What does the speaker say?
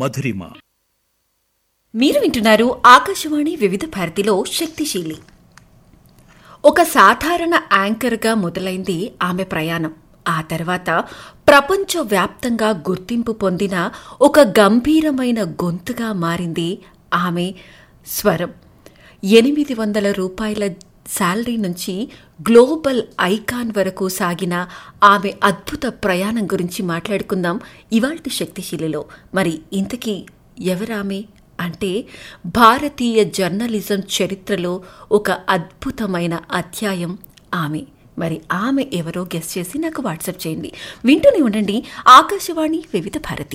మధురిమ మీరు వింటున్నారు ఆకాశవాణి వివిధ భారతిలో శక్తిశీలి ఒక సాధారణ యాంకర్గా మొదలైంది ఆమె ప్రయాణం ఆ తర్వాత ప్రపంచవ్యాప్తంగా గుర్తింపు పొందిన ఒక గంభీరమైన గొంతుగా మారింది ఆమె స్వరం ఎనిమిది వందల రూపాయల శాలరీ నుంచి గ్లోబల్ ఐకాన్ వరకు సాగిన ఆమె అద్భుత ప్రయాణం గురించి మాట్లాడుకుందాం ఇవాల్టి శక్తిశీలిలో మరి ఇంతకీ ఎవరామె అంటే భారతీయ జర్నలిజం చరిత్రలో ఒక అద్భుతమైన అధ్యాయం ఆమె మరి ఆమె ఎవరో గెస్ట్ చేసి నాకు వాట్సాప్ చేయండి వింటూనే ఉండండి ఆకాశవాణి వివిధ భారతి